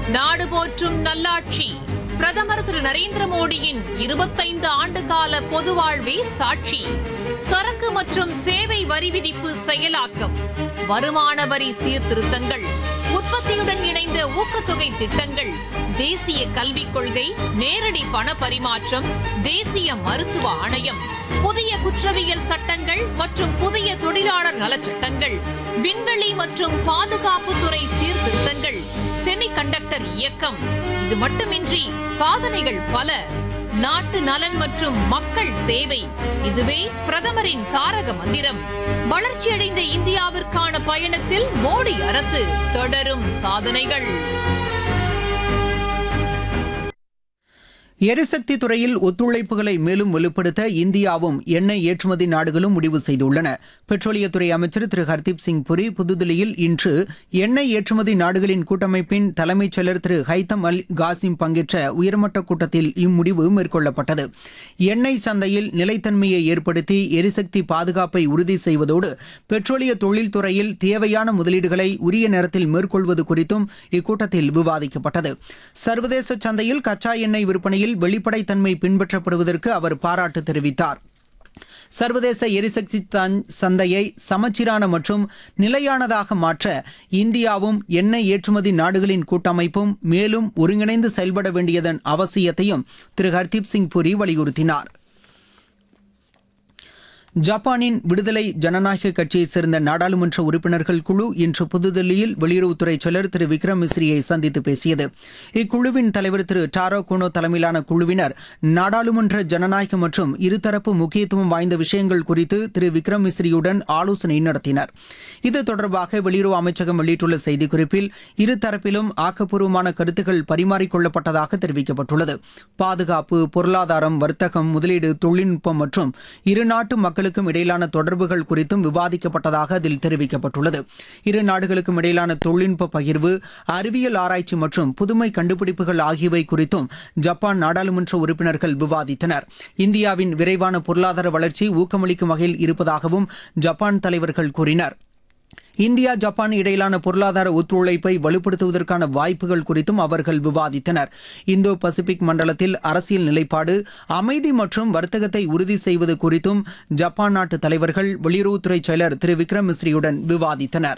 நாடு போற்றும் நல்லாட்சி பிரதமர் திரு நரேந்திர மோடியின் இருபத்தைந்து ஆண்டு கால பொது வாழ்வே சாட்சி சரக்கு மற்றும் சேவை வரி விதிப்பு செயலாக்கம் வருமான வரி சீர்திருத்தங்கள் உற்பத்தியுடன் இணைந்த ஊக்கத்தொகை திட்டங்கள் தேசிய கல்விக் கொள்கை நேரடி பண பரிமாற்றம் தேசிய மருத்துவ ஆணையம் புதிய குற்றவியல் சட்டங்கள் மற்றும் புதிய தொழிலாளர் நலச்சட்டங்கள் விண்வெளி மற்றும் பாதுகாப்புத்துறை சீர்திருத்தங்கள் செமிகண்டக்டர் இயக்கம் இது மட்டுமின்றி சாதனைகள் பல நாட்டு நலன் மற்றும் மக்கள் சேவை இதுவே பிரதமரின் தாரக மந்திரம் வளர்ச்சியடைந்த இந்தியாவிற்கான பயணத்தில் மோடி அரசு தொடரும் சாதனைகள் எரிசக்தி துறையில் ஒத்துழைப்புகளை மேலும் வலுப்படுத்த இந்தியாவும் எண்ணெய் ஏற்றுமதி நாடுகளும் முடிவு செய்துள்ளன பெட்ரோலியத்துறை அமைச்சர் திரு ஹர்தீப் சிங் புரி புதுதில்லியில் இன்று எண்ணெய் ஏற்றுமதி நாடுகளின் கூட்டமைப்பின் தலைமைச் செயலர் திரு ஹைத்தம் அல் காசிம் பங்கேற்ற உயர்மட்ட கூட்டத்தில் இம்முடிவு மேற்கொள்ளப்பட்டது எண்ணெய் சந்தையில் நிலைத்தன்மையை ஏற்படுத்தி எரிசக்தி பாதுகாப்பை உறுதி செய்வதோடு பெட்ரோலிய தொழில்துறையில் தேவையான முதலீடுகளை உரிய நேரத்தில் மேற்கொள்வது குறித்தும் இக்கூட்டத்தில் விவாதிக்கப்பட்டது சர்வதேச சந்தையில் கச்சா எண்ணெய் விற்பனையில் வெளிப்படைத்தன்மை பின்பற்றப்படுவதற்கு அவர் பாராட்டு தெரிவித்தார் சர்வதேச எரிசக்தி தன் சந்தையை சமச்சீரான மற்றும் நிலையானதாக மாற்ற இந்தியாவும் எண்ணெய் ஏற்றுமதி நாடுகளின் கூட்டமைப்பும் மேலும் ஒருங்கிணைந்து செயல்பட வேண்டியதன் அவசியத்தையும் திரு ஹர்தீப் சிங் புரி வலியுறுத்தினார் ஜப்பானின் விடுதலை ஜனநாயக கட்சியைச் சேர்ந்த நாடாளுமன்ற உறுப்பினர்கள் குழு இன்று புதுதில்லியில் வெளியுறவுத்துறை செயலர் திரு விக்ரம் மிஸ்ரியை சந்தித்து பேசியது இக்குழுவின் தலைவர் திரு டாரோ குனோ தலைமையிலான குழுவினர் நாடாளுமன்ற ஜனநாயகம் மற்றும் இருதரப்பு முக்கியத்துவம் வாய்ந்த விஷயங்கள் குறித்து திரு விக்ரம் மிஸ்ரியுடன் ஆலோசனை நடத்தினர் இது தொடர்பாக வெளியுறவு அமைச்சகம் வெளியிட்டுள்ள செய்திக்குறிப்பில் இருதரப்பிலும் ஆக்கப்பூர்வமான கருத்துக்கள் பரிமாறிக்கொள்ளப்பட்டதாக தெரிவிக்கப்பட்டுள்ளது பாதுகாப்பு பொருளாதாரம் வர்த்தகம் முதலீடு தொழில்நுட்பம் மற்றும் இருநாட்டு மக்களுக்கும் இடையிலான தொடர்புகள் குறித்தும் விவாதிக்கப்பட்டதாக அதில் தெரிவிக்கப்பட்டுள்ளது இரு நாடுகளுக்கும் இடையிலான தொழில்நுட்ப பகிர்வு அறிவியல் ஆராய்ச்சி மற்றும் புதுமை கண்டுபிடிப்புகள் ஆகியவை குறித்தும் ஜப்பான் நாடாளுமன்ற உறுப்பினர்கள் விவாதித்தனர் இந்தியாவின் விரைவான பொருளாதார வளர்ச்சி ஊக்கமளிக்கும் வகையில் இருப்பதாகவும் ஜப்பான் தலைவர்கள் கூறினர் இந்தியா ஜப்பான் இடையிலான பொருளாதார ஒத்துழைப்பை வலுப்படுத்துவதற்கான வாய்ப்புகள் குறித்தும் அவர்கள் விவாதித்தனர் இந்தோ பசிபிக் மண்டலத்தில் அரசியல் நிலைப்பாடு அமைதி மற்றும் வர்த்தகத்தை உறுதி செய்வது குறித்தும் ஜப்பான் நாட்டு தலைவர்கள் வெளியுறவுத்துறை செயலர் திரு விக்ரம் மிஸ்ரியுடன் விவாதித்தனர்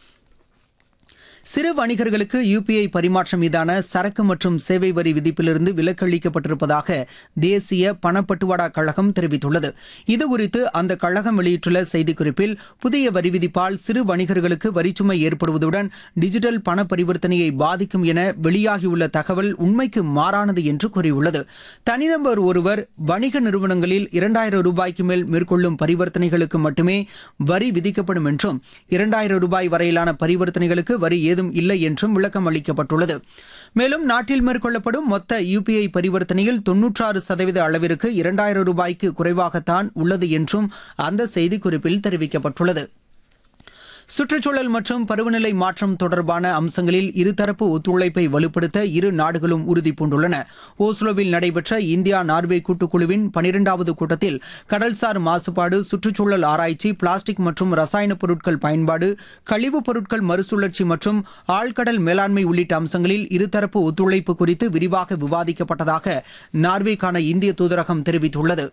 சிறு வணிகர்களுக்கு யுபிஐ பரிமாற்றம் மீதான சரக்கு மற்றும் சேவை வரி விதிப்பிலிருந்து விலக்கு அளிக்கப்பட்டிருப்பதாக தேசிய பணப்பட்டுவாடா கழகம் தெரிவித்துள்ளது இதுகுறித்து அந்த கழகம் வெளியிட்டுள்ள செய்திக்குறிப்பில் புதிய வரி விதிப்பால் சிறு வணிகர்களுக்கு வரிச்சுமை ஏற்படுவதுடன் டிஜிட்டல் பண பரிவர்த்தனையை பாதிக்கும் என வெளியாகியுள்ள தகவல் உண்மைக்கு மாறானது என்று கூறியுள்ளது தனிநபர் ஒருவர் வணிக நிறுவனங்களில் இரண்டாயிரம் ரூபாய்க்கு மேல் மேற்கொள்ளும் பரிவர்த்தனைகளுக்கு மட்டுமே வரி விதிக்கப்படும் என்றும் இரண்டாயிரம் ரூபாய் வரையிலான பரிவர்த்தனைகளுக்கு வரி ஏதும் இல்லை என்றும் விளக்கம் அளிக்கப்பட்டுள்ளது மேலும் நாட்டில் மேற்கொள்ளப்படும் மொத்த யுபிஐ பரிவர்த்தனையில் தொன்னூற்றாறு சதவீத அளவிற்கு இரண்டாயிரம் ரூபாய்க்கு குறைவாகத்தான் உள்ளது என்றும் அந்த செய்திக்குறிப்பில் தெரிவிக்கப்பட்டுள்ளது சுற்றுச்சூழல் மற்றும் பருவநிலை மாற்றம் தொடர்பான அம்சங்களில் இருதரப்பு ஒத்துழைப்பை வலுப்படுத்த இரு நாடுகளும் உறுதி பூண்டுள்ளன ஓஸ்லோவில் நடைபெற்ற இந்தியா நார்வே கூட்டுக்குழுவின் பனிரெண்டாவது கூட்டத்தில் கடல்சார் மாசுபாடு சுற்றுச்சூழல் ஆராய்ச்சி பிளாஸ்டிக் மற்றும் ரசாயன பொருட்கள் பயன்பாடு கழிவுப் பொருட்கள் மறுசுழற்சி மற்றும் ஆழ்கடல் மேலாண்மை உள்ளிட்ட அம்சங்களில் இருதரப்பு ஒத்துழைப்பு குறித்து விரிவாக விவாதிக்கப்பட்டதாக நார்வேக்கான இந்திய தூதரகம் தெரிவித்துள்ளது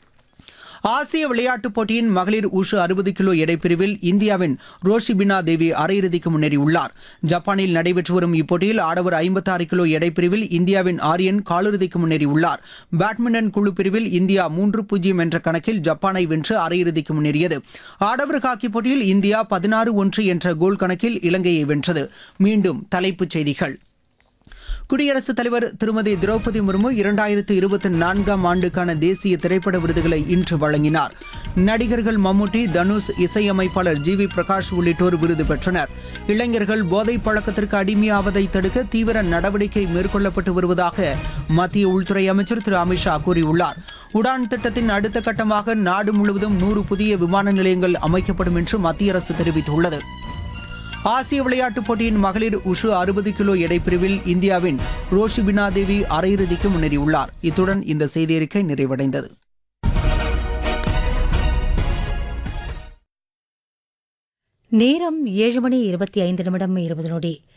ஆசிய விளையாட்டுப் போட்டியின் மகளிர் உஷு அறுபது கிலோ எடைப்பிரிவில் இந்தியாவின் ரோஷிபினா தேவி அரையிறுதிக்கு முன்னேறியுள்ளார் ஜப்பானில் நடைபெற்று வரும் இப்போட்டியில் ஆடவர் ஐம்பத்தாறு கிலோ எடைப்பிரிவில் இந்தியாவின் ஆரியன் காலிறுதிக்கு முன்னேறியுள்ளார் பேட்மிண்டன் குழு பிரிவில் இந்தியா மூன்று பூஜ்ஜியம் என்ற கணக்கில் ஜப்பானை வென்று அரையிறுதிக்கு முன்னேறியது ஆடவர் ஹாக்கி போட்டியில் இந்தியா பதினாறு ஒன்று என்ற கோல் கணக்கில் இலங்கையை வென்றது மீண்டும் தலைப்புச் செய்திகள் குடியரசுத் தலைவர் திருமதி திரௌபதி முர்மு இரண்டாயிரத்து இருபத்தி நான்காம் ஆண்டுக்கான தேசிய திரைப்பட விருதுகளை இன்று வழங்கினார் நடிகர்கள் மம்முட்டி தனுஷ் இசையமைப்பாளர் ஜி வி பிரகாஷ் உள்ளிட்டோர் விருது பெற்றனர் இளைஞர்கள் போதைப் பழக்கத்திற்கு அடிமையாவதை தடுக்க தீவிர நடவடிக்கை மேற்கொள்ளப்பட்டு வருவதாக மத்திய உள்துறை அமைச்சர் திரு அமித்ஷா கூறியுள்ளார் உடான் திட்டத்தின் அடுத்த கட்டமாக நாடு முழுவதும் நூறு புதிய விமான நிலையங்கள் அமைக்கப்படும் என்று மத்திய அரசு தெரிவித்துள்ளது ஆசிய விளையாட்டுப் போட்டியின் மகளிர் உஷு அறுபது கிலோ எடைப்பிரிவில் இந்தியாவின் ரோஷிபினா தேவி அரையிறுதிக்கு முன்னேறியுள்ளார் இத்துடன் இந்த செய்தியறிக்கை நிறைவடைந்தது நேரம் ஏழு மணி இருபத்தி ஐந்து நிமிடம் இருபது நொடி